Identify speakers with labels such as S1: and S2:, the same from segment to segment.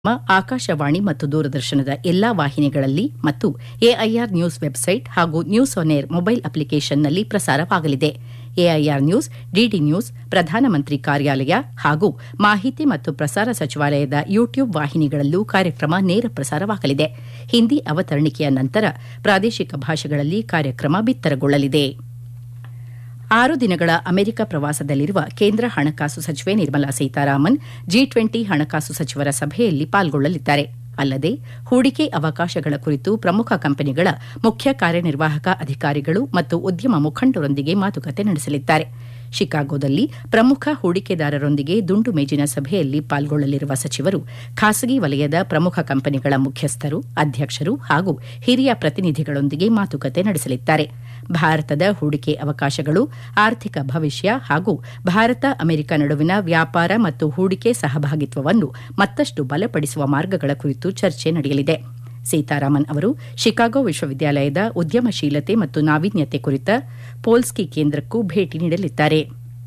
S1: ಆಕಾಶವಾಣಿ ಮತ್ತು ದೂರದರ್ಶನದ ಎಲ್ಲಾ ವಾಹಿನಿಗಳಲ್ಲಿ ಮತ್ತು ಎಐಆರ್ ನ್ಯೂಸ್ ವೆಬ್ಸೈಟ್ ಹಾಗೂ ನ್ಯೂಸ್ ಆನ್ ಏರ್ ಮೊಬೈಲ್ ಅಪ್ಲಿಕೇಶನ್ನಲ್ಲಿ ಪ್ರಸಾರವಾಗಲಿದೆ ಎಐಆರ್ ನ್ಯೂಸ್ ಡಿಡಿ ನ್ಯೂಸ್ ಪ್ರಧಾನಮಂತ್ರಿ ಕಾರ್ಯಾಲಯ ಹಾಗೂ ಮಾಹಿತಿ ಮತ್ತು ಪ್ರಸಾರ ಸಚಿವಾಲಯದ ಯೂಟ್ಯೂಬ್ ವಾಹಿನಿಗಳಲ್ಲೂ ಕಾರ್ಯಕ್ರಮ ನೇರ ಪ್ರಸಾರವಾಗಲಿದೆ ಹಿಂದಿ ಅವತರಣಿಕೆಯ ನಂತರ ಪ್ರಾದೇಶಿಕ ಭಾಷೆಗಳಲ್ಲಿ ಕಾರ್ಯಕ್ರಮ ಬಿತ್ತರಗೊಳ್ಳಲಿದೆ ಆರು ದಿನಗಳ ಅಮೆರಿಕ ಪ್ರವಾಸದಲ್ಲಿರುವ ಕೇಂದ್ರ ಹಣಕಾಸು ಸಚಿವೆ ನಿರ್ಮಲಾ ಸೀತಾರಾಮನ್ ಜಿ ಟ್ವೆಂಟಿ ಹಣಕಾಸು ಸಚಿವರ ಸಭೆಯಲ್ಲಿ ಪಾಲ್ಗೊಳ್ಳಲಿದ್ದಾರೆ ಅಲ್ಲದೆ ಹೂಡಿಕೆ ಅವಕಾಶಗಳ ಕುರಿತು ಪ್ರಮುಖ ಕಂಪನಿಗಳ ಮುಖ್ಯ ಕಾರ್ಯನಿರ್ವಾಹಕ ಅಧಿಕಾರಿಗಳು ಮತ್ತು ಉದ್ಯಮ ಮುಖಂಡರೊಂದಿಗೆ ಮಾತುಕತೆ ನಡೆಸಲಿದ್ದಾರೆ ಶಿಕಾಗೋದಲ್ಲಿ ಪ್ರಮುಖ ಹೂಡಿಕೆದಾರರೊಂದಿಗೆ ದುಂಡು ಮೇಜಿನ ಸಭೆಯಲ್ಲಿ ಪಾಲ್ಗೊಳ್ಳಲಿರುವ ಸಚಿವರು ಖಾಸಗಿ ವಲಯದ ಪ್ರಮುಖ ಕಂಪನಿಗಳ ಮುಖ್ಯಸ್ಥರು ಅಧ್ಯಕ್ಷರು ಹಾಗೂ ಹಿರಿಯ ಪ್ರತಿನಿಧಿಗಳೊಂದಿಗೆ ಮಾತುಕತೆ ನಡೆಸಲಿದ್ದಾರೆ ಭಾರತದ ಹೂಡಿಕೆ ಅವಕಾಶಗಳು ಆರ್ಥಿಕ ಭವಿಷ್ಯ ಹಾಗೂ ಭಾರತ ಅಮೆರಿಕ ನಡುವಿನ ವ್ಯಾಪಾರ ಮತ್ತು ಹೂಡಿಕೆ ಸಹಭಾಗಿತ್ವವನ್ನು ಮತ್ತಷ್ಟು ಬಲಪಡಿಸುವ ಮಾರ್ಗಗಳ ಕುರಿತು ಚರ್ಚೆ ನಡೆಯಲಿದೆ ಸೀತಾರಾಮನ್ ಅವರು ಶಿಕಾಗೋ ವಿಶ್ವವಿದ್ಯಾಲಯದ ಉದ್ಯಮಶೀಲತೆ ಮತ್ತು ನಾವೀನ್ಯತೆ ಕುರಿತ ಪೋಲ್ಸ್ಕಿ ಕೇಂದ್ರಕ್ಕೂ ಭೇಟಿ ನೀಡಲಿದ್ದಾರೆ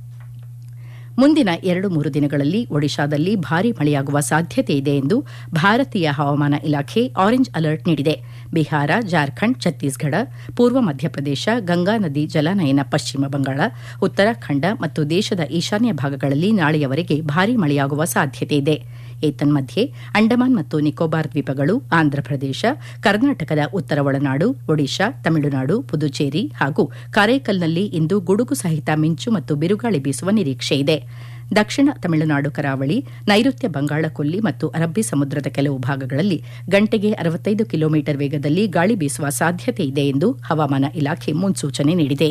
S1: ಮುಂದಿನ ಎರಡು ಮೂರು ದಿನಗಳಲ್ಲಿ ಒಡಿಶಾದಲ್ಲಿ ಭಾರೀ ಮಳೆಯಾಗುವ ಸಾಧ್ಯತೆ ಇದೆ ಎಂದು ಭಾರತೀಯ ಹವಾಮಾನ ಇಲಾಖೆ ಆರೆಂಜ್ ಅಲರ್ಟ್ ನೀಡಿದೆ ಬಿಹಾರ ಜಾರ್ಖಂಡ್ ಛತ್ತೀಸ್ಗಢ ಪೂರ್ವ ಮಧ್ಯಪ್ರದೇಶ ಗಂಗಾ ನದಿ ಜಲಾನಯನ ಪಶ್ಚಿಮ ಬಂಗಾಳ ಉತ್ತರಾಖಂಡ ಮತ್ತು ದೇಶದ ಈಶಾನ್ಯ ಭಾಗಗಳಲ್ಲಿ ನಾಳೆಯವರೆಗೆ ಭಾರೀ ಮಳೆಯಾಗುವ ಸಾಧ್ಯತೆ ಇದೆ ಏತನ್ಮಧ್ಯೆ ಅಂಡಮಾನ್ ಮತ್ತು ನಿಕೋಬಾರ್ ದ್ವೀಪಗಳು ಆಂಧ್ರಪ್ರದೇಶ ಕರ್ನಾಟಕದ ಉತ್ತರ ಒಳನಾಡು ಒಡಿಶಾ ತಮಿಳುನಾಡು ಪುದುಚೇರಿ ಹಾಗೂ ಕಾರೈಕಲ್ನಲ್ಲಿ ಇಂದು ಗುಡುಗು ಸಹಿತ ಮಿಂಚು ಮತ್ತು ಬಿರುಗಾಳಿ ಬೀಸುವ ನಿರೀಕ್ಷೆ ಇದೆ ದಕ್ಷಿಣ ತಮಿಳುನಾಡು ಕರಾವಳಿ ನೈಋತ್ಯ ಬಂಗಾಳಕೊಲ್ಲಿ ಮತ್ತು ಅರಬ್ಬಿ ಸಮುದ್ರದ ಕೆಲವು ಭಾಗಗಳಲ್ಲಿ ಗಂಟೆಗೆ ಅರವತ್ತೈದು ಕಿಲೋಮೀಟರ್ ವೇಗದಲ್ಲಿ ಗಾಳಿ ಬೀಸುವ ಸಾಧ್ಯತೆ ಇದೆ ಎಂದು ಹವಾಮಾನ ಇಲಾಖೆ ಮುನ್ಸೂಚನೆ ನೀಡಿದೆ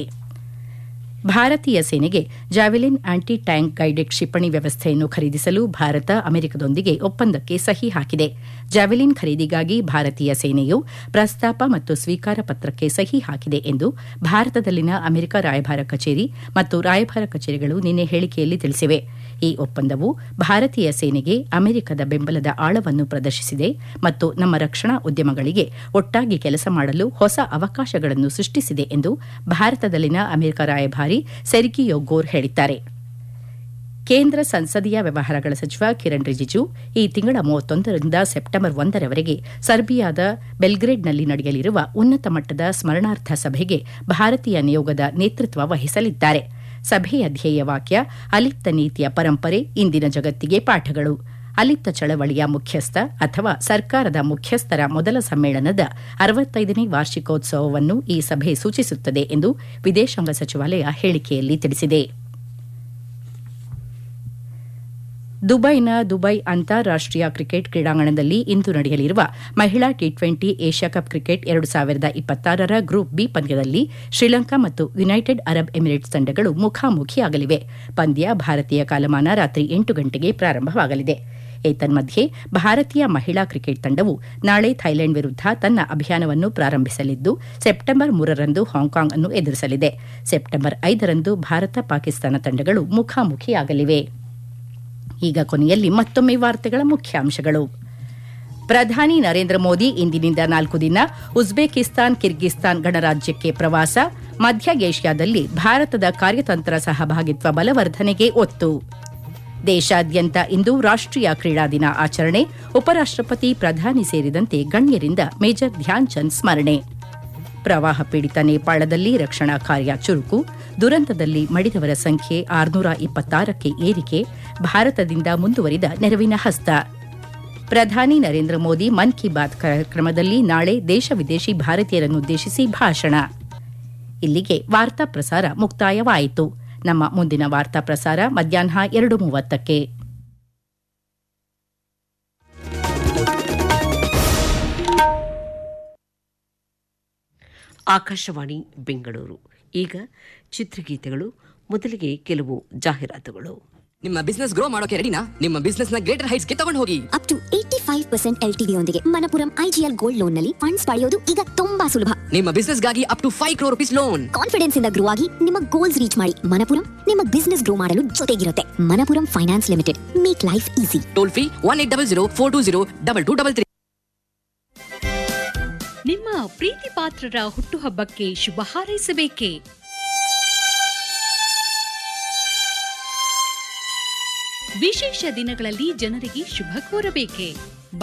S1: ಭಾರತೀಯ ಸೇನೆಗೆ ಜಾವೆಲಿನ್ ಆಂಟಿ ಟ್ಯಾಂಕ್ ಗೈಡೆಡ್ ಕ್ಷಿಪಣಿ ವ್ಯವಸ್ಥೆಯನ್ನು ಖರೀದಿಸಲು ಭಾರತ ಅಮೆರಿಕದೊಂದಿಗೆ ಒಪ್ಪಂದಕ್ಕೆ ಸಹಿ ಹಾಕಿದೆ ಜಾವೆಲಿನ್ ಖರೀದಿಗಾಗಿ ಭಾರತೀಯ ಸೇನೆಯು ಪ್ರಸ್ತಾಪ ಮತ್ತು ಸ್ವೀಕಾರ ಪತ್ರಕ್ಕೆ ಸಹಿ ಹಾಕಿದೆ ಎಂದು ಭಾರತದಲ್ಲಿನ ಅಮೆರಿಕ ರಾಯಭಾರ ಕಚೇರಿ ಮತ್ತು ರಾಯಭಾರ ಕಚೇರಿಗಳು ನಿನ್ನೆ ಹೇಳಿಕೆಯಲ್ಲಿ ತಿಳಿಸಿವೆ ಈ ಒಪ್ಪಂದವು ಭಾರತೀಯ ಸೇನೆಗೆ ಅಮೆರಿಕದ ಬೆಂಬಲದ ಆಳವನ್ನು ಪ್ರದರ್ಶಿಸಿದೆ ಮತ್ತು ನಮ್ಮ ರಕ್ಷಣಾ ಉದ್ಯಮಗಳಿಗೆ ಒಟ್ಟಾಗಿ ಕೆಲಸ ಮಾಡಲು ಹೊಸ ಅವಕಾಶಗಳನ್ನು ಸೃಷ್ಟಿಸಿದೆ ಎಂದು ಭಾರತದಲ್ಲಿನ ಅಮೆರಿಕ ರಾಯಭಾರಿ ಸೆರ್ಗಿಯೋ ಗೋರ್ ಹೇಳಿದ್ದಾರೆ ಕೇಂದ್ರ ಸಂಸದೀಯ ವ್ಯವಹಾರಗಳ ಸಚಿವ ಕಿರಣ್ ರಿಜಿಜು ಈ ತಿಂಗಳ ಮೂವತ್ತೊಂದರಿಂದ ಸೆಪ್ಟೆಂಬರ್ ಒಂದರವರೆಗೆ ಸರ್ಬಿಯಾದ ಬೆಲ್ಗ್ರೇಡ್ನಲ್ಲಿ ನಡೆಯಲಿರುವ ಉನ್ನತ ಮಟ್ಟದ ಸ್ಮರಣಾರ್ಥ ಸಭೆಗೆ ಭಾರತೀಯ ನಿಯೋಗದ ನೇತೃತ್ವ ವಹಿಸಲಿದ್ದಾರೆ ಸಭೆಯ ಧ್ಯೇಯವಾಕ್ಯ ಅಲಿಪ್ತ ನೀತಿಯ ಪರಂಪರೆ ಇಂದಿನ ಜಗತ್ತಿಗೆ ಪಾಠಗಳು ಅಲಿಪ್ತ ಚಳವಳಿಯ ಮುಖ್ಯಸ್ಥ ಅಥವಾ ಸರ್ಕಾರದ ಮುಖ್ಯಸ್ಥರ ಮೊದಲ ಸಮ್ಮೇಳನದ ಅರವತ್ತೈದನೇ ವಾರ್ಷಿಕೋತ್ಸವವನ್ನು ಈ ಸಭೆ ಸೂಚಿಸುತ್ತದೆ ಎಂದು ವಿದೇಶಾಂಗ ಸಚಿವಾಲಯ ಹೇಳಿಕೆಯಲ್ಲಿ ತಿಳಿಸಿದೆ ದುಬೈನ ದುಬೈ ಅಂತಾರಾಷ್ಟೀಯ ಕ್ರಿಕೆಟ್ ಕ್ರೀಡಾಂಗಣದಲ್ಲಿ ಇಂದು ನಡೆಯಲಿರುವ ಮಹಿಳಾ T twenty Asia cup cricket ಎರಡು ಸಾವಿರದ ಇಪ್ಪತ್ತಾರರ ಗ್ರೂಪ್ ಬಿ ಪಂದ್ಯದಲ್ಲಿ ಶ್ರೀಲಂಕಾ ಮತ್ತು ಯುನೈಟೆಡ್ ಅರಬ್ ಎಮಿರೇಟ್ಸ್ ತಂಡಗಳು ಮುಖಾಮುಖಿಯಾಗಲಿವೆ ಪಂದ್ಯ ಭಾರತೀಯ ಕಾಲಮಾನ ರಾತ್ರಿ ಎಂಟು ಗಂಟೆಗೆ ಪ್ರಾರಂಭವಾಗಲಿದೆ ಏತನ್ಮಧ್ಯೆ ಭಾರತೀಯ ಮಹಿಳಾ ಕ್ರಿಕೆಟ್ ತಂಡವು ನಾಳೆ ಥೈಲೆಂಡ್ ವಿರುದ್ಧ ತನ್ನ ಅಭಿಯಾನವನ್ನು ಪ್ರಾರಂಭಿಸಲಿದ್ದು ಸೆಪ್ಟೆಂಬರ್ ಮೂರರಂದು ಹಾಂಕಾಂಗ್ ಅನ್ನು ಎದುರಿಸಲಿದೆ ಸೆಪ್ಟೆಂಬರ್ ಐದರಂದು ಭಾರತ ಪಾಕಿಸ್ತಾನ ತಂಡಗಳು ಮುಖಾಮುಖಿಯಾಗಲಿವೆ ಈಗ ಕೊನೆಯಲ್ಲಿ ಮತ್ತೊಮ್ಮೆ ವಾರ್ತೆಗಳ ಮುಖ್ಯಾಂಶಗಳು ಪ್ರಧಾನಿ ನರೇಂದ್ರ ಮೋದಿ ಇಂದಿನಿಂದ ನಾಲ್ಕು ದಿನ ಉಜ್ಬೇಕಿಸ್ತಾನ್ ಕಿರ್ಗಿಸ್ತಾನ್ ಗಣರಾಜ್ಯಕ್ಕೆ ಪ್ರವಾಸ ಮಧ್ಯ ಏಷ್ಯಾದಲ್ಲಿ ಭಾರತದ ಕಾರ್ಯತಂತ್ರ ಸಹಭಾಗಿತ್ವ ಬಲವರ್ಧನೆಗೆ ಒತ್ತು ದೇಶಾದ್ಯಂತ ಇಂದು ರಾಷ್ಟೀಯ ಕ್ರೀಡಾ ದಿನ ಆಚರಣೆ ಉಪರಾಷ್ಟಪತಿ ಪ್ರಧಾನಿ ಸೇರಿದಂತೆ ಗಣ್ಯರಿಂದ ಮೇಜರ್ ಧ್ಯಾನ್ ಚಂದ್ ಸ್ಮರಣೆ ಪ್ರವಾಹ ಪೀಡಿತ ನೇಪಾಳದಲ್ಲಿ ರಕ್ಷಣಾ ಕಾರ್ಯ ಚುರುಕು ದುರಂತದಲ್ಲಿ ಮಡಿದವರ ಸಂಖ್ಯೆ ಆರುನೂರ ಇಪ್ಪತ್ತಾರಕ್ಕೆ ಏರಿಕೆ ಭಾರತದಿಂದ ಮುಂದುವರಿದ ನೆರವಿನ ಹಸ್ತ ಪ್ರಧಾನಿ ನರೇಂದ್ರ ಮೋದಿ ಮನ್ ಕಿ ಬಾತ್ ಕಾರ್ಯಕ್ರಮದಲ್ಲಿ ನಾಳೆ ದೇಶ ವಿದೇಶಿ ಭಾರತೀಯರನ್ನುದ್ದೇಶಿಸಿ ಭಾಷಣ ಇಲ್ಲಿಗೆ ವಾರ್ತಾ ಪ್ರಸಾರ ಮುಕ್ತಾಯವಾಯಿತು ನಮ್ಮ ಮುಂದಿನ ವಾರ್ತಾ ಪ್ರಸಾರ ಮಧ್ಯಾಹ್ನ ಎರಡು ಮೂವತ್ತಕ್ಕೆ
S2: ಆಕಾಶವಾಣಿ ಬೆಂಗಳೂರು ಈಗ ಚಿತ್ರಗೀತೆಗಳು ಮೊದಲಿಗೆ ಕೆಲವು ಜಾಹೀರಾತುಗಳು
S3: ನಿಮ್ಮ ಬಿಸ್ನೆಸ್ ಗ್ರೋ ಮಾಡೋಕೆ ರೆಡಿನಾ ನಿಮ್ಮ ಬಿಸ್ನೆಸ್ ನ ಗ್ರೇಟರ್ ಹೈಟ್ಸ್ ಗೆ ತಗೊಂಡು ಹೋಗಿ
S4: up to eighty five percent L T ಯೊಂದಿಗೆ ಮನಪುರಂ ಐಜಿಎಲ್ ಗೋಲ್ಡ್ ಲೋನ್ ನಲ್ಲಿ ಫಂಡ್ಸ್ ಪಡೆಯೋದು ಈಗ ತುಂಬಾ ಸುಲಭ
S3: ನಿಮ್ಮ ಬಿಸ್ನೆಸ್ ಗಾಗಿ up to five crore rupees loan
S4: confidence ಇಂದ ಗ್ರೋ ಆಗಿ ನಿಮ್ಮ ಗೋಲ್ಸ್ ರೀಚ್ ಮಾಡಿ ಮನಪುರಂ ನಿಮ್ಮ ಬಿಸ್ನೆಸ್ ಗ್ರೋ ಮಾಡಲು ಜೊತೆಗಿರುತ್ತೆ Manappuram finance limited make life easy
S3: toll free one eight double zero four two zero double two double three
S5: ನಿಮ್ಮ ಪ್ರೀತಿ ಪಾತ್ರರ ಹುಟ್ಟುಹಬ್ಬಕ್ಕೆ ಶುಭ ಹಾರೈಸಬೇಕೇ ವಿಶೇಷ ದಿನಗಳಲ್ಲಿ ಜನರಿಗೆ ಶುಭ ಕೋರಬೇಕೆ